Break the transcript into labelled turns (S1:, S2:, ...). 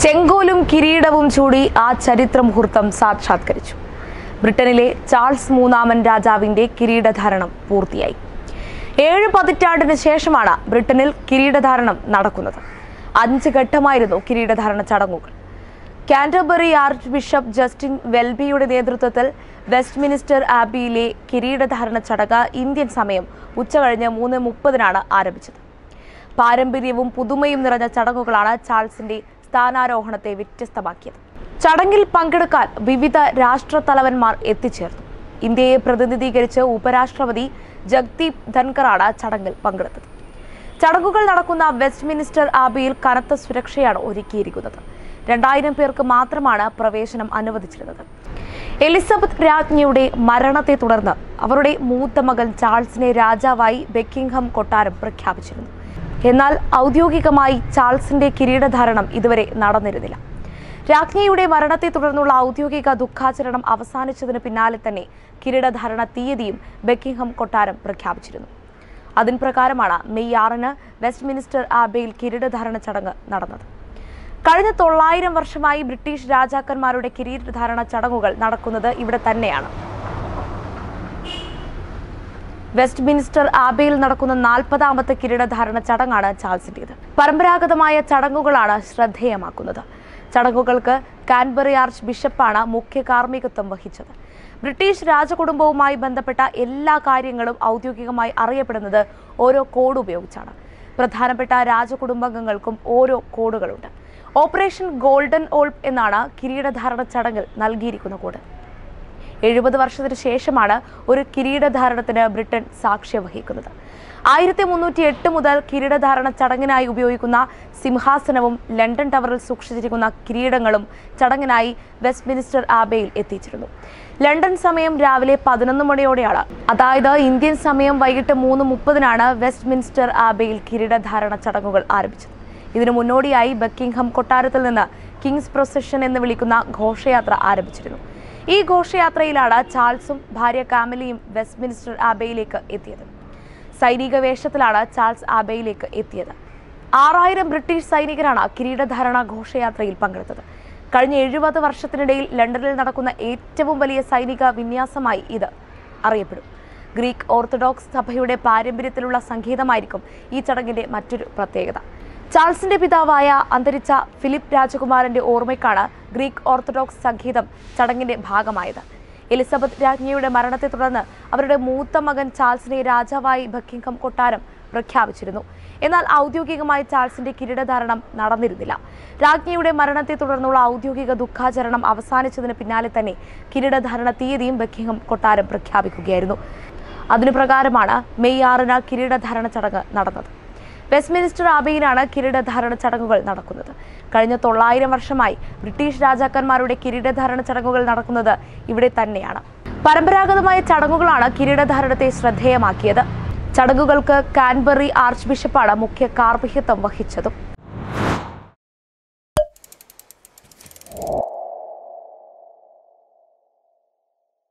S1: ചെങ്കോലും കിരീടവും ചൂടി ആ ചരിത്ര മുഹൂർത്തം സാക്ഷാത്കരിച്ചു ബ്രിട്ടനിലെ ചാൾസ് മൂന്നാമൻ രാജാവിന്റെ കിരീടധാരണം പൂർത്തിയായി ഏഴ് പതിറ്റാണ്ടിന് ശേഷമാണ് ബ്രിട്ടനിൽ കിരീടധാരണം നടക്കുന്നത് അഞ്ച് ഘട്ടമായിരുന്നു കിരീടധാരണ ചടങ്ങുകൾ കാൻറ്റർബറി ആർച്ച് ബിഷപ്പ് ജസ്റ്റിൻ വെൽബിയുടെ നേതൃത്വത്തിൽ വെസ്റ്റ്മിനിസ്റ്റർ ആബിയിലെ കിരീടധാരണ ചടങ്ങ് ഇന്ത്യൻ സമയം ഉച്ചകഴിഞ്ഞ് മൂന്ന് മുപ്പതിനാണ് ആരംഭിച്ചത് പാരമ്പര്യവും പുതുമയും നിറഞ്ഞ ചടങ്ങുകളാണ് ചാൾസിന്റെ സ്ഥാനാരോഹണത്തെ വ്യത്യസ്തമാക്കിയത് ചടങ്ങിൽ പങ്കെടുക്കാൻ വിവിധ രാഷ്ട്രത്തലവന്മാർ എത്തിച്ചേർന്നു ഇന്ത്യയെ പ്രതിനിധീകരിച്ച് ഉപരാഷ്ട്രപതി ജഗ്ദീപ് ധൻകറാണ് ചടങ്ങിൽ പങ്കെടുത്തത് ചടങ്ങുകൾ നടക്കുന്ന വെസ്റ്റ്മിനിസ്റ്റർ ആബിയിൽ കനത്ത സുരക്ഷയാണ് ഒരുക്കിയിരിക്കുന്നത് രണ്ടായിരം പേർക്ക് മാത്രമാണ് പ്രവേശനം അനുവദിച്ചിരുന്നത് എലിസബത്ത് രാജ്ഞിയുടെ മരണത്തെ തുടർന്ന് അവരുടെ മൂത്ത മകൻ ചാൾസിനെ രാജാവായി ബെക്കിംഗ്ഹാം കൊട്ടാരം പ്രഖ്യാപിച്ചിരുന്നു എന്നാൽ ഔദ്യോഗികമായി ചാൾസിന്റെ കിരീടധാരണം ഇതുവരെ നടന്നിരുന്നില്ല രാജ്ഞിയുടെ മരണത്തെ തുടർന്നുള്ള ഔദ്യോഗിക ദുഃഖാചരണം അവസാനിച്ചതിന് പിന്നാലെ തന്നെ കിരീടധാരണ തീയതിയും ബെക്കിംഗ്ഹാം കൊട്ടാരം പ്രഖ്യാപിച്ചിരുന്നു അതിൻ പ്രകാരമാണ് മെയ് ആറിന് വെസ്റ്റ്മിനിസ്റ്റർ ആബയിൽ കിരീടധാരണ ചടങ്ങ് നടന്നത് കഴിഞ്ഞ തൊള്ളായിരം വർഷമായി ബ്രിട്ടീഷ് രാജാക്കന്മാരുടെ കിരീടധാരണ ചടങ്ങുകൾ നടക്കുന്നത് ഇവിടെ തന്നെയാണ് വെസ്റ്റ് മിനിസ്റ്റർ ആബയിൽ നടക്കുന്ന നാൽപ്പതാമത്തെ കിരീടധാരണ ചടങ്ങാണ് ചാൾസിന്റേത് പരമ്പരാഗതമായ ചടങ്ങുകളാണ് ശ്രദ്ധേയമാക്കുന്നത് ചടങ്ങുകൾക്ക് കാൻബറി ആർച്ച് ബിഷപ്പാണ് മുഖ്യ കാർമ്മികത്വം വഹിച്ചത് ബ്രിട്ടീഷ് രാജകുടുംബവുമായി ബന്ധപ്പെട്ട എല്ലാ കാര്യങ്ങളും ഔദ്യോഗികമായി അറിയപ്പെടുന്നത് ഓരോ കോഡ് ഉപയോഗിച്ചാണ് പ്രധാനപ്പെട്ട രാജകുടുംബാംഗങ്ങൾക്കും ഓരോ കോഡുകളുണ്ട് ഓപ്പറേഷൻ ഗോൾഡൻ ഓൾപ്പ് എന്നാണ് കിരീടധാരണ ചടങ്ങിൽ നൽകിയിരിക്കുന്ന കോഡ് എഴുപത് വർഷത്തിന് ശേഷമാണ് ഒരു കിരീടധാരണത്തിന് ബ്രിട്ടൻ സാക്ഷ്യം വഹിക്കുന്നത് ആയിരത്തി മുന്നൂറ്റി എട്ട് മുതൽ കിരീടധാരണ ചടങ്ങിനായി ഉപയോഗിക്കുന്ന സിംഹാസനവും ലണ്ടൻ ടവറിൽ സൂക്ഷിച്ചിരിക്കുന്ന കിരീടങ്ങളും ചടങ്ങിനായി വെസ്റ്റ്മിനിസ്റ്റർ ആബയിൽ എത്തിച്ചിരുന്നു ലണ്ടൻ സമയം രാവിലെ പതിനൊന്ന് മണിയോടെയാണ് അതായത് ഇന്ത്യൻ സമയം വൈകിട്ട് മൂന്ന് മുപ്പതിനാണ് വെസ്റ്റ്മിനിസ്റ്റർ ആബയിൽ കിരീടധാരണ ചടങ്ങുകൾ ആരംഭിച്ചത് ഇതിനു മുന്നോടിയായി ബക്കിംഗ്ഹാം കൊട്ടാരത്തിൽ നിന്ന് കിങ്സ് പ്രൊസഷൻ എന്ന് വിളിക്കുന്ന ഘോഷയാത്ര ആരംഭിച്ചിരുന്നു ഈ ഘോഷയാത്രയിലാണ് ചാൾസും ഭാര്യ കാമലിയും വെസ്റ്റ്മിനിസ്റ്റർ ആബയിലേക്ക് എത്തിയത് സൈനിക വേഷത്തിലാണ് ചാൾസ് ആബയിലേക്ക് എത്തിയത് ആറായിരം ബ്രിട്ടീഷ് സൈനികരാണ് കിരീടധാരണ ഘോഷയാത്രയിൽ പങ്കെടുത്തത് കഴിഞ്ഞ എഴുപത് വർഷത്തിനിടയിൽ ലണ്ടനിൽ നടക്കുന്ന ഏറ്റവും വലിയ സൈനിക വിന്യാസമായി ഇത് അറിയപ്പെടും ഗ്രീക്ക് ഓർത്തഡോക്സ് സഭയുടെ പാരമ്പര്യത്തിലുള്ള സംഗീതമായിരിക്കും ഈ ചടങ്ങിന്റെ മറ്റൊരു പ്രത്യേകത ചാൾസിന്റെ പിതാവായ അന്തരിച്ച ഫിലിപ്പ് രാജകുമാരന്റെ ഓർമ്മയ്ക്കാണ് ഗ്രീക്ക് ഓർത്തഡോക്സ് സംഗീതം ചടങ്ങിന്റെ ഭാഗമായത് എലിസബത്ത് രാജ്ഞിയുടെ മരണത്തെ തുടർന്ന് അവരുടെ മൂത്ത മകൻ ചാൾസിനെ രാജാവായി ബക്കിംഗ്ഹാം കൊട്ടാരം പ്രഖ്യാപിച്ചിരുന്നു എന്നാൽ ഔദ്യോഗികമായി ചാൾസിന്റെ കിരീടധാരണം നടന്നിരുന്നില്ല രാജ്ഞിയുടെ മരണത്തെ തുടർന്നുള്ള ഔദ്യോഗിക ദുഃഖാചരണം അവസാനിച്ചതിന് പിന്നാലെ തന്നെ കിരീടധാരണ തീയതിയും ബക്കിംഗ്ഹാം കൊട്ടാരം പ്രഖ്യാപിക്കുകയായിരുന്നു അതിനു പ്രകാരമാണ് മെയ് ആറിന് കിരീടധാരണ ചടങ്ങ് നടന്നത് വെസ്റ്റ്മിനിസ്റ്റർ ആബയിലാണ് കിരീടധാരണ ചടങ്ങുകൾ നടക്കുന്നത് കഴിഞ്ഞ തൊള്ളായിരം വർഷമായി ബ്രിട്ടീഷ് രാജാക്കന്മാരുടെ കിരീടധാരണ ചടങ്ങുകൾ നടക്കുന്നത് ഇവിടെ തന്നെയാണ് പരമ്പരാഗതമായ ചടങ്ങുകളാണ് കിരീടധാരണത്തെ ശ്രദ്ധേയമാക്കിയത് ചടങ്ങുകൾക്ക് കാൻബറി ആർച്ച് ബിഷപ്പാണ് മുഖ്യ കാർമ്മികത്വം വഹിച്ചതും